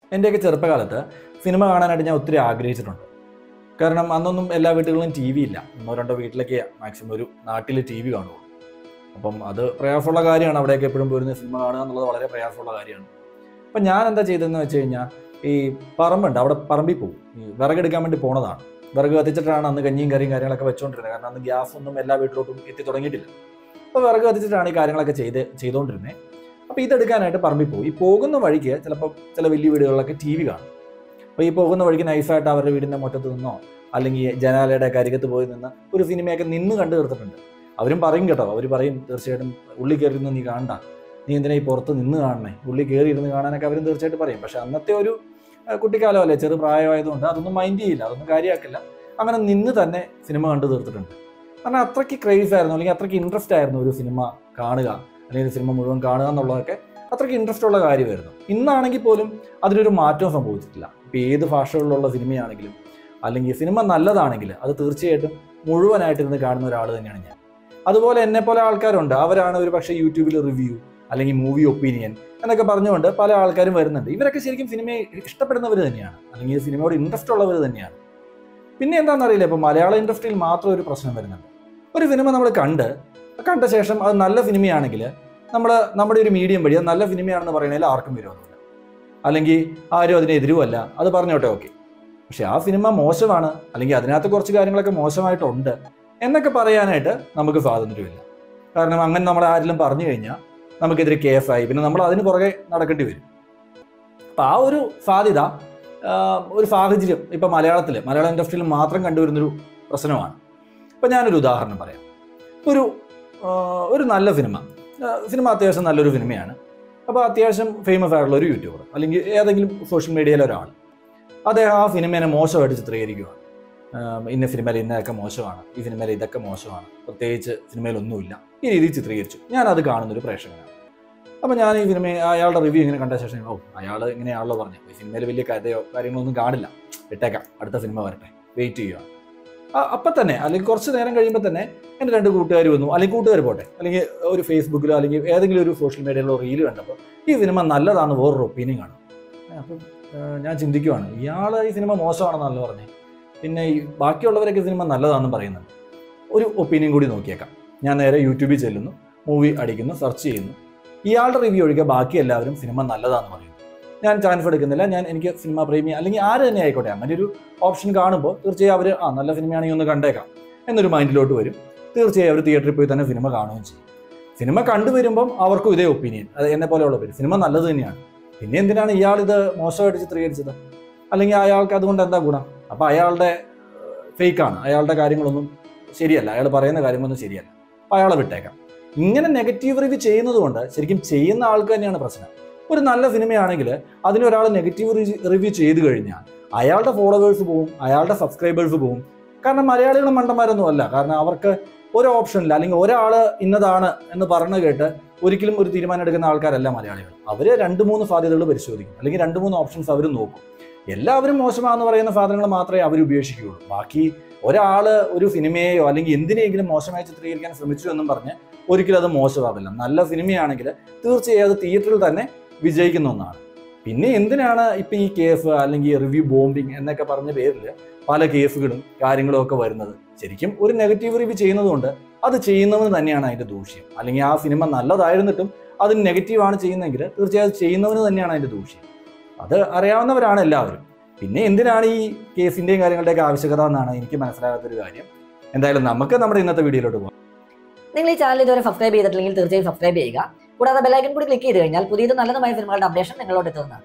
എൻ്റെയൊക്കെ ചെറുപ്പകാലത്ത് സിനിമ കാണാനായിട്ട് ഞാൻ ഒത്തിരി ആഗ്രഹിച്ചിട്ടുണ്ട് കാരണം അന്നൊന്നും എല്ലാ വീടുകളിലും ടി വി ഇല്ല ഒന്നോ രണ്ടോ വീട്ടിലൊക്കെ മാക്സിമം ഒരു നാട്ടിൽ ടി വി കാണുള്ളൂ അപ്പം അത് പ്രയാസമുള്ള കാര്യമാണ് അവിടെയൊക്കെ എപ്പോഴും പോയിരുന്ന സിനിമ കാണുക എന്നുള്ളത് വളരെ പ്രയാസമുള്ള കാര്യമാണ് അപ്പം ഞാൻ എന്താ ചെയ്തതെന്ന് വെച്ച് കഴിഞ്ഞാൽ ഈ പറമ്പുണ്ട് അവിടെ പറമ്പിൽ പോകും ഈ വിറകെടുക്കാൻ വേണ്ടി പോണതാണ് വിറക് കത്തിച്ചിട്ടാണ് അന്ന് കഞ്ഞിയും കറിയും കാര്യങ്ങളൊക്കെ വെച്ചുകൊണ്ടിരുന്നത് കാരണം അന്ന് ഗ്യാസ് ഒന്നും എല്ലാ വീട്ടിലോട്ടും എത്തി തുടങ്ങിയിട്ടില്ല അപ്പോൾ വിറക് കത്തിച്ചിട്ടാണ് ഈ കാര്യങ്ങളൊക്കെ ചെയ്ത് ചെയ്തുകൊണ്ടിരുന്നത് അപ്പോൾ ഇതെടുക്കാനായിട്ട് പറമ്പിൽ പോകും ഈ പോകുന്ന വഴിക്ക് ചിലപ്പോൾ ചില വലിയ വീടുകളിലൊക്കെ ടി വി കാണും അപ്പോൾ ഈ പോകുന്ന വഴിക്ക് നൈസായിട്ട് അവരുടെ വീടിൻ്റെ മുറ്റത്ത് നിന്നോ അല്ലെങ്കിൽ ജനാലയുടെ കരികത്ത് പോയി നിന്ന് ഒരു സിനിമയൊക്കെ നിന്ന് കണ്ടു തീർത്തിട്ടുണ്ട് അവരും പറയും കേട്ടോ അവർ പറയും തീർച്ചയായിട്ടും ഉള്ളി കയറി ഇരുന്ന് നീ കാണണ്ട നീ എന്തിനാ ഈ പുറത്ത് നിന്ന് കാണണേ ഉള്ളി കയറി ഇരുന്ന് കാണാനൊക്കെ അവരും തീർച്ചയായിട്ടും പറയും പക്ഷെ അന്നത്തെ ഒരു ആ, കുട്ടിക്കാലമല്ലേ ചെറു പ്രായമായതുകൊണ്ട് അതൊന്നും മൈൻഡ് ചെയ്യില്ല അതൊന്നും കാര്യമാക്കില്ല അങ്ങനെ നിന്ന് തന്നെ സിനിമ കണ്ടു തീർത്തിട്ടുണ്ട് കാരണം അത്രയ്ക്ക് ക്രേസ് ആയിരുന്നു അല്ലെങ്കിൽ അത്രയ്ക്ക് ഇൻട്രസ്റ്റ് ആയിരുന്നു ഒരു സിനിമ കാണുക അല്ലെങ്കിൽ ഒരു സിനിമ മുഴുവൻ കാണുക എന്നുള്ളതൊക്കെ അത്രയ്ക്ക് ഇൻട്രസ്റ്റ് ഉള്ള കാര്യമായിരുന്നു ഇന്നാണെങ്കിൽ പോലും അതിനൊരു മാറ്റവും സംഭവിച്ചിട്ടില്ല ഇപ്പോൾ ഏത് ഭാഷകളിലുള്ള സിനിമയാണെങ്കിലും അല്ലെങ്കിൽ സിനിമ നല്ലതാണെങ്കിൽ അത് തീർച്ചയായിട്ടും മുഴുവനായിട്ടിരുന്ന് കാണുന്ന ഒരാൾ തന്നെയാണ് ഞാൻ അതുപോലെ എന്നെ പോലെ ആൾക്കാരുണ്ട് അവരാണ് ഒരു പക്ഷേ യൂട്യൂബിൽ റിവ്യൂ അല്ലെങ്കിൽ മൂവി ഒപ്പീനിയൻ എന്നൊക്കെ പറഞ്ഞുകൊണ്ട് പല ആൾക്കാരും വരുന്നുണ്ട് ഇവരൊക്കെ ശരിക്കും സിനിമയെ ഇഷ്ടപ്പെടുന്നവർ തന്നെയാണ് അല്ലെങ്കിൽ സിനിമയോട് ഇൻട്രസ്റ്റ് ഉള്ളവർ തന്നെയാണ് പിന്നെ എന്താണെന്നറിയില്ല ഇപ്പോൾ മലയാള ഇൻഡസ്ട്രിയിൽ മാത്രം ഒരു പ്രശ്നം വരുന്നുണ്ട് ഒരു സിനിമ നമ്മൾ കണ്ട് കണ്ട ശേഷം അത് നല്ല സിനിമയാണെങ്കിൽ നമ്മൾ നമ്മുടെ ഒരു മീഡിയം വഴി അത് നല്ല സിനിമയാണെന്ന് പറയുന്നതിൽ ആർക്കും വിരോധമില്ല അല്ലെങ്കിൽ ആരും അതിന് എതിരുമല്ല അത് പറഞ്ഞോട്ടെ ഓക്കെ പക്ഷെ ആ സിനിമ മോശമാണ് അല്ലെങ്കിൽ അതിനകത്ത് കുറച്ച് കാര്യങ്ങളൊക്കെ മോശമായിട്ടുണ്ട് എന്നൊക്കെ പറയാനായിട്ട് നമുക്ക് സ്വാതന്ത്ര്യമില്ല കാരണം അങ്ങനെ നമ്മൾ ആരെങ്കിലും പറഞ്ഞു കഴിഞ്ഞാൽ നമുക്കെതിരെ കേസായി പിന്നെ നമ്മൾ അതിന് പുറകെ നടക്കേണ്ടി വരും അപ്പം ആ ഒരു സാധ്യത ആ, ഒരു സാഹചര്യം ഇപ്പം മലയാളത്തിൽ മലയാള ഇൻഡസ്ട്രിയിൽ മാത്രം കണ്ടുവരുന്നൊരു പ്രശ്നമാണ് ഇപ്പം ഞാനൊരു ഉദാഹരണം പറയാം ഒരു ആ, ഒരു നല്ല സിനിമ ആ, സിനിമ അത്യാവശ്യം നല്ലൊരു സിനിമയാണ് അപ്പോൾ അത്യാവശ്യം ഫേമസ് ആയിട്ടുള്ള ഒരു യൂട്യൂബർ അല്ലെങ്കിൽ ഏതെങ്കിലും സോഷ്യൽ മീഡിയയിലെ ഒരാൾ അദ്ദേഹം ആ സിനിമേനെ മോശമായിട്ട് ചിത്രീകരിക്കുകയാണ് ആം, ഇന്ന സിനിമയിൽ ഇന്നതൊക്കെ മോശമാണ് ഈ സിനിമയിൽ ഇതൊക്കെ മോശമാണ് പ്രത്യേകിച്ച് സിനിമയിലൊന്നുമില്ല ഈ രീതിയിൽ ചിത്രീകരിച്ചു ഞാൻ അത് കാണുന്നൊരു പ്രേക്ഷകനാണ് അപ്പോൾ ഞാൻ ഈ സിനിമ അയാളുടെ റിവ്യൂ ഇങ്ങനെ കണ്ട ശേഷം ഓ അയാൾ ഇങ്ങനെയാണല്ലോ പറഞ്ഞു ഈ സിനിമയിൽ വലിയ കഥയോ കാര്യങ്ങളൊന്നും കാണില്ല ഇട്ടേക്കാം അടുത്ത സിനിമ വരട്ടെ വെയിറ്റ് ചെയ്യുക ആ, അപ്പം തന്നെ അല്ലെങ്കിൽ കുറച്ച് നേരം കഴിയുമ്പോൾ തന്നെ എൻ്റെ രണ്ട് കൂട്ടുകാർ വന്നു അല്ലെങ്കിൽ കൂട്ടുകാർ പോട്ടെ അല്ലെങ്കിൽ ഒരു ഫേസ്ബുക്കിലോ അല്ലെങ്കിൽ ഏതെങ്കിലും ഒരു സോഷ്യൽ മീഡിയയിലോ റീൽ കണ്ടപ്പോൾ ഈ സിനിമ നല്ലതാണെന്ന് വേറൊരു ഒപ്പീനിയൻ കാണും അപ്പം ഏഹ്, ഞാൻ ചിന്തിക്കുവാണ് ഇയാൾ ഈ സിനിമ മോശമാണെന്നല്ലോ പറഞ്ഞേ പിന്നെ ഈ ബാക്കിയുള്ളവരൊക്കെ സിനിമ നല്ലതാണെന്ന് പറയുന്നുണ്ട് ഒരു ഒപ്പീനിയൻ കൂടി നോക്കിയേക്കാം ഞാൻ നേരെ യൂട്യൂബിൽ ചെല്ലുന്നു മൂവി അടിക്കുന്നു സെർച്ച് ചെയ്യുന്നു ഇയാളുടെ റിവ്യൂ ഒഴികെ ബാക്കി എല്ലാവരും സിനിമ നല്ലതാണെന്ന് പറയുന്നു ഞാൻ ചാൻസ് എടുക്കുന്നില്ല ഞാൻ എനിക്ക് സിനിമ പ്രേമി അല്ലെങ്കിൽ ആര് തന്നെ ആയിക്കോട്ടെ അങ്ങനെ ഒരു ഓപ്ഷൻ കാണുമ്പോൾ തീർച്ചയായും അവർ ആ നല്ല സിനിമയാണെങ്കിൽ ഒന്ന് കണ്ടേക്കാം എന്നൊരു മൈൻഡിലോട്ട് വരും തീർച്ചയായും അവർ തിയേറ്ററിൽ പോയി തന്നെ സിനിമ കാണുകയും ചെയ്യും സിനിമ കണ്ടുവരുമ്പം അവർക്കും ഇതേ ഒപ്പീനിയൻ അത് എന്നെ പോലെയുള്ള പേര് സിനിമ നല്ലത് തന്നെയാണ് പിന്നെ എന്തിനാണ് ഇയാൾ ഇത് മോശമായിട്ട് ചിത്രീകരിച്ചത് അല്ലെങ്കിൽ അയാൾക്ക് അതുകൊണ്ട് എന്താ ഗുണം അപ്പോൾ അയാളുടെ ഫേക്കാണ് അയാളുടെ കാര്യങ്ങളൊന്നും ശരിയല്ല അയാൾ പറയുന്ന കാര്യങ്ങളൊന്നും ശരിയല്ല അപ്പോൾ അയാളെ വിട്ടേക്കാം ഇങ്ങനെ നെഗറ്റീവ് റിവ്യൂ ചെയ്യുന്നത് കൊണ്ട് ശരിക്കും ചെയ്യുന്ന ആൾക്ക് തന്നെയാണ് പ്രശ്നം ഒരു നല്ല സിനിമയാണെങ്കിൽ അതിനൊരാൾ നെഗറ്റീവ് റിവ്യൂ ചെയ്തു കഴിഞ്ഞാൽ അയാളുടെ ഫോളോവേഴ്സ് പോവും അയാളുടെ സബ്സ്ക്രൈബേഴ്സ് പോവും കാരണം മലയാളികൾ മണ്ടന്മാരൊന്നും അല്ല കാരണം അവർക്ക് ഒരു ഓപ്ഷനില്ല അല്ലെങ്കിൽ ഒരാൾ ഇന്നതാണ് എന്ന് പറഞ്ഞു കേട്ട് ഒരിക്കലും ഒരു തീരുമാനം എടുക്കുന്ന ആൾക്കാരല്ല മലയാളികൾ അവർ രണ്ട് മൂന്ന് സാധ്യതകൾ പരിശോധിക്കും അല്ലെങ്കിൽ രണ്ട് മൂന്ന് ഓപ്ഷൻസ് അവർ നോക്കും എല്ലാവരും മോശമാണെന്ന് പറയുന്ന സാധനങ്ങൾ മാത്രമേ അവർ ഉപേക്ഷിക്കുകയുള്ളൂ ബാക്കി ഒരാൾ ഒരു സിനിമയെയോ അല്ലെങ്കിൽ എന്തിനെങ്കിലും മോശമായി ചിത്രീകരിക്കാൻ ശ്രമിച്ചു എന്നും പറഞ്ഞ് ഒരിക്കലും അത് മോശമാവില്ല നല്ല സിനിമയാണെങ്കിൽ തീർച്ചയായും അത് തിയേറ്ററിൽ തന്നെ വിജയിക്കുന്ന ഒന്നാണ് പിന്നെ എന്തിനാണ് ഇപ്പം ഈ കേസ് അല്ലെങ്കിൽ റിവ്യൂ ബോംബിങ് എന്നൊക്കെ പറഞ്ഞ പേരിൽ പല കേസുകളും കാര്യങ്ങളും ഒക്കെ വരുന്നത് ശരിക്കും ഒരു നെഗറ്റീവ് റിവ്യൂ ചെയ്യുന്നതുകൊണ്ട് അത് ചെയ്യുന്നവന് തന്നെയാണ് അതിന്റെ ദൂഷ്യം അല്ലെങ്കിൽ ആ സിനിമ നല്ലതായിരുന്നിട്ടും അത് നെഗറ്റീവാണ് ചെയ്യുന്നതെങ്കിൽ തീർച്ചയായും അത് ചെയ്യുന്നവന് തന്നെയാണ് അതിന്റെ ദൂഷ്യം അത് അറിയാവുന്നവരാണ് എല്ലാവരും പിന്നെ എന്തിനാണ് ഈ കേസിന്റെയും കാര്യങ്ങളുടെയൊക്കെ ആവശ്യകത എന്നാണ് എനിക്ക് മനസ്സിലാകാത്തൊരു കാര്യം എന്തായാലും നമുക്ക് നമ്മുടെ ഇന്നത്തെ വീഡിയോയിലോട്ട് പോകാം നിങ്ങൾ ഈ ചാനൽ ഇതുവരെ സബ്സ്ക്രൈബ് ചെയ്തിട്ടില്ലെങ്കിൽ തീർച്ചയായും സബ്സ്ക്രൈബ് ചെയ്യുക കൂടാതെ ബെല്ലൈക്കൻ കൂടി ക്ലിക്ക് ചെയ്ത് കഴിഞ്ഞാൽ പുതിയതും നല്ലതുമായ സിനിമകളുടെ അപ്ഡേഷൻ നിങ്ങളോട് എത്തുന്നതാണ്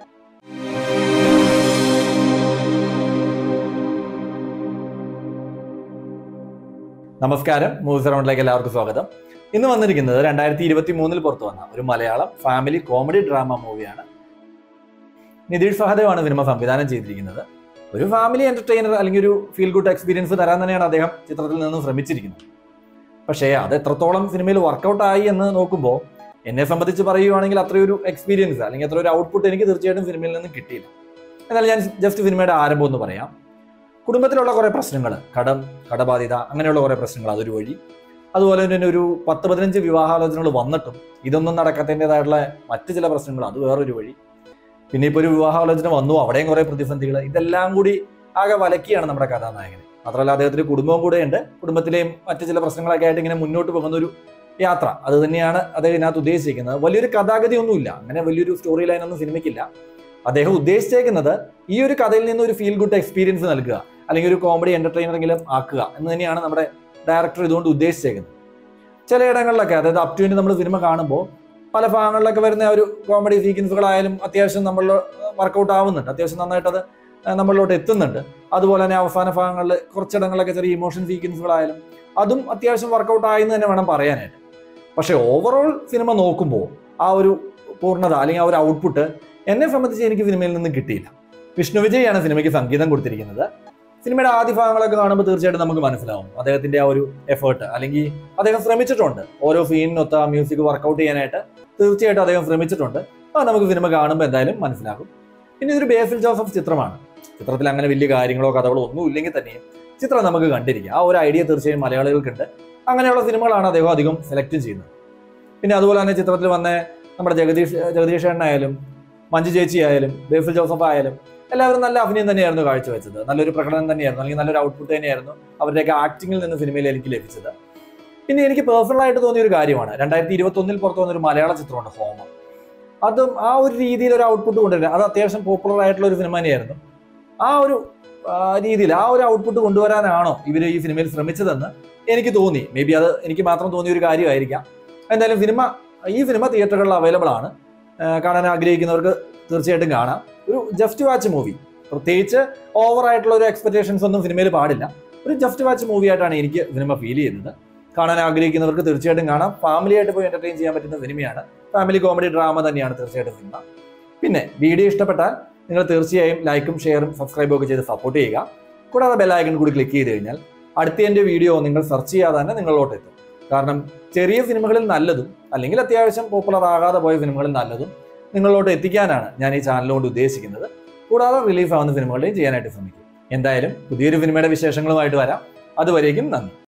നമസ്കാരം മൂവീസ് റൗണ്ടിലേക്ക് എല്ലാവർക്കും സ്വാഗതം ഇന്ന് വന്നിരിക്കുന്നത് രണ്ടായിരത്തി ഇരുപത്തി മൂന്നിൽ പുറത്തു വന്ന ഒരു മലയാളം ഫാമിലി കോമഡി ഡ്രാമ മൂവിയാണ് നിതീഷ് സഹദേവാണ് സിനിമ സംവിധാനം ചെയ്തിരിക്കുന്നത് ഒരു ഫാമിലി എന്റർടൈനർ അല്ലെങ്കിൽ ഒരു ഫീൽ ഗുഡ് എക്സ്പീരിയൻസ് തരാൻ തന്നെയാണ് അദ്ദേഹം ചിത്രത്തിൽ നിന്ന് ശ്രമിച്ചിരിക്കുന്നത് പക്ഷേ അത് എത്രത്തോളം സിനിമയിൽ വർക്കൗട്ട് ആയി എന്ന് നോക്കുമ്പോൾ എന്നെ സംബന്ധിച്ച് പറയുവാണെങ്കിൽ അത്രയൊരു എക്സ്പീരിയൻസ് അല്ലെങ്കിൽ അത്ര ഒരു ഔട്ട്പുട്ട് എനിക്ക് തീർച്ചയായിട്ടും സിനിമയിൽ നിന്ന് കിട്ടിയില്ല എന്നാൽ ഞാൻ ജസ്റ്റ് സിനിമയുടെ ആരംഭം ഒന്ന് പറയാം കുടുംബത്തിലുള്ള കുറേ പ്രശ്നങ്ങൾ കടം കടബാധ്യത അങ്ങനെയുള്ള കുറേ പ്രശ്നങ്ങൾ അതൊരു വഴി അതുപോലെ തന്നെ ഒരു പത്ത് പതിനഞ്ച് വിവാഹാലോചനകൾ വന്നിട്ടും ഇതൊന്നും നടക്കാത്തതിൻ്റെതായിട്ടുള്ള മറ്റ് ചില പ്രശ്നങ്ങൾ അത് വേറൊരു വഴി പിന്നെ ഇപ്പോൾ ഒരു വിവാഹാലോചന വന്നു അവിടെയും കുറേ പ്രതിസന്ധികൾ ഇതെല്ലാം കൂടി ആകെ വലക്കിയാണ് നമ്മുടെ കഥാനായകൻ മാത്രമല്ല അദ്ദേഹത്തിന് കുടുംബവും കൂടെ ഉണ്ട് കുടുംബത്തിലെയും മറ്റു ചില പ്രശ്നങ്ങളൊക്കെ ആയിട്ട് ഇങ്ങനെ മുന്നോട്ട് പോകുന്ന ഒരു യാത്ര അത് തന്നെയാണ് അദ്ദേഹം ഇതിനകത്ത് ഉദ്ദേശിക്കുന്നത് വലിയൊരു കഥാഗതി ഒന്നുമില്ല അങ്ങനെ വലിയൊരു സ്റ്റോറി ലൈൻ ഒന്നും സിനിമയ്ക്കില്ല അദ്ദേഹം ഉദ്ദേശിച്ചേക്കുന്നത് ഈ ഒരു കഥയിൽ നിന്ന് ഒരു ഫീൽ ഗുഡ് എക്സ്പീരിയൻസ് നൽകുക അല്ലെങ്കിൽ ഒരു കോമഡി എന്റർടൈനറെങ്കിലും ആക്കുക എന്ന് തന്നെയാണ് നമ്മുടെ ഡയറക്ടർ ഇതുകൊണ്ട് ഉദ്ദേശിച്ചേക്കുന്നത് ചിലയിടങ്ങളിലൊക്കെ അതായത് അപ് ടു നമ്മൾ സിനിമ കാണുമ്പോൾ പല ഭാഗങ്ങളിലൊക്കെ വരുന്ന ആ ഒരു കോമഡി സീക്വൻസുകളായാലും അത്യാവശ്യം നമ്മൾ വർക്കൗട്ട് ആവുന്നുണ്ട് അത്യാവശ്യം നന്നായിട്ട് അത് നമ്മളിലോട്ട് എത്തുന്നുണ്ട് അതുപോലെ തന്നെ അവസാന ഭാഗങ്ങളിൽ കുറച്ചിടങ്ങളിലൊക്കെ ചെറിയ ഇമോഷൻ സീക്വൻസുകളായാലും അതും അത്യാവശ്യം വർക്കൗട്ട് ആയെന്ന് തന്നെ വേണം പറയാനായിട്ട് പക്ഷേ ഓവറോൾ സിനിമ നോക്കുമ്പോൾ ആ ഒരു പൂർണ്ണത അല്ലെങ്കിൽ ആ ഒരു ഔട്ട്പുട്ട് എന്നെ സംബന്ധിച്ച് എനിക്ക് സിനിമയിൽ നിന്ന് കിട്ടിയില്ല വിഷ്ണു വിജയാണ് സിനിമയ്ക്ക് സംഗീതം കൊടുത്തിരിക്കുന്നത് സിനിമയുടെ ആദ്യ ഭാഗങ്ങളൊക്കെ കാണുമ്പോൾ തീർച്ചയായിട്ടും നമുക്ക് മനസ്സിലാവും അദ്ദേഹത്തിന്റെ ആ ഒരു എഫേർട്ട് അല്ലെങ്കിൽ അദ്ദേഹം ശ്രമിച്ചിട്ടുണ്ട് ഓരോ സീനിനൊത്ത ആ മ്യൂസിക് വർക്കൗട്ട് ചെയ്യാനായിട്ട് തീർച്ചയായിട്ടും അദ്ദേഹം ശ്രമിച്ചിട്ടുണ്ട് അത് നമുക്ക് സിനിമ കാണുമ്പോൾ എന്തായാലും മനസ്സിലാകും പിന്നെ ഇതൊരു ബേസിൽ ജോസഫ് ചിത്രമാണ് ചിത്രത്തിൽ അങ്ങനെ വലിയ കാര്യങ്ങളോ കഥകളോ ഒന്നും ഇല്ലെങ്കിൽ തന്നെയും ചിത്രം നമുക്ക് കണ്ടിരിക്കാം ആ ഒരു ഐഡിയ തീർച്ചയായും മലയാളികൾക്കുണ്ട് അങ്ങനെയുള്ള സിനിമകളാണ് അദ്ദേഹം അധികം സെലക്ട് ചെയ്യുന്നത് പിന്നെ അതുപോലെ തന്നെ ചിത്രത്തിൽ വന്ന നമ്മുടെ ജഗദീഷ് ജഗദീഷ് ആയാലും മഞ്ജു ചേച്ചി ആയാലും ബേസിൽ ജോസഫ് ആയാലും എല്ലാവരും നല്ല അഭിനയം തന്നെയായിരുന്നു കാഴ്ചവെച്ചത് നല്ലൊരു പ്രകടനം തന്നെയായിരുന്നു അല്ലെങ്കിൽ നല്ലൊരു ഔട്ട്പുട്ട് തന്നെയായിരുന്നു അവരുടെയൊക്കെ ആക്ടിങ്ങിൽ നിന്ന് സിനിമയിൽ എനിക്ക് ലഭിച്ചത് പിന്നെ എനിക്ക് പേഴ്സണൽ ആയിട്ട് തോന്നിയ ഒരു കാര്യമാണ് രണ്ടായിരത്തി ഇരുപത്തി ഒന്നിൽ പുറത്തു വന്ന ഒരു മലയാള ചിത്രമുണ്ട് ഹോമം അതും ആ ഒരു രീതിയിൽ ഒരു ഔട്ട്പുട്ട് കൊണ്ടുവരിക അത് അത്യാവശ്യം പോപ്പുലർ ആയിട്ടുള്ള ഒരു സിനിമ തന്നെയായിരുന്നു ആ ഒരു ആ, രീതിയിൽ ആ ഒരു ഔട്ട്പുട്ട് കൊണ്ടുവരാനാണോ ഇവർ ഈ സിനിമയിൽ ശ്രമിച്ചതെന്ന് എനിക്ക് തോന്നി മേ ബി അത് എനിക്ക് മാത്രം തോന്നിയ ഒരു കാര്യമായിരിക്കാം എന്തായാലും സിനിമ ഈ സിനിമ തിയേറ്ററുകളിൽ അവൈലബിൾ ആണ് ആ, കാണാൻ ആഗ്രഹിക്കുന്നവർക്ക് തീർച്ചയായിട്ടും കാണാം ഒരു ജസ്റ്റ് വാച്ച് മൂവി പ്രത്യേകിച്ച് ഓവർ ആയിട്ടുള്ള ഒരു എക്സ്പെക്ടേഷൻസ് ഒന്നും സിനിമയിൽ പാടില്ല ഒരു ജസ്റ്റ് വാച്ച് മൂവി ആയിട്ടാണ് എനിക്ക് സിനിമ ഫീൽ ചെയ്യുന്നത് കാണാൻ ആഗ്രഹിക്കുന്നവർക്ക് തീർച്ചയായിട്ടും കാണാം ഫാമിലി ആയിട്ട് പോയി എന്റർടൈൻ ചെയ്യാൻ പറ്റുന്ന സിനിമയാണ് ഫാമിലി കോമഡി ഡ്രാമ തന്നെയാണ് തീർച്ചയായിട്ടും സിനിമ പിന്നെ വീഡിയോ ഇഷ്ടപ്പെട്ടാൽ നിങ്ങൾ തീർച്ചയായും ലൈക്കും ഷെയറും സബ്സ്ക്രൈബും ഒക്കെ ചെയ്ത് സപ്പോർട്ട് ചെയ്യുക കൂടാതെ ബെല്ലൈക്കൺ കൂടി ക്ലിക്ക് ചെയ്ത് കഴിഞ്ഞാൽ അടുത്ത എൻ്റെ വീഡിയോ നിങ്ങൾ സെർച്ച് ചെയ്യാതെ തന്നെ നിങ്ങളിലോട്ട് എത്തും കാരണം ചെറിയ സിനിമകളിൽ നല്ലതും അല്ലെങ്കിൽ അത്യാവശ്യം പോപ്പുലർ ആകാതെ പോയ സിനിമകളിൽ നല്ലതും നിങ്ങളിലോട്ട് എത്തിക്കാനാണ് ഞാൻ ഈ ചാനൽ കൊണ്ട് ഉദ്ദേശിക്കുന്നത് കൂടാതെ റിലീഫ് ആവുന്ന സിനിമകളെയും ചെയ്യാനായിട്ട് ശ്രമിക്കും എന്തായാലും പുതിയൊരു സിനിമയുടെ വിശേഷങ്ങളുമായിട്ട് വരാം അതുവരേക്കും നന്ദി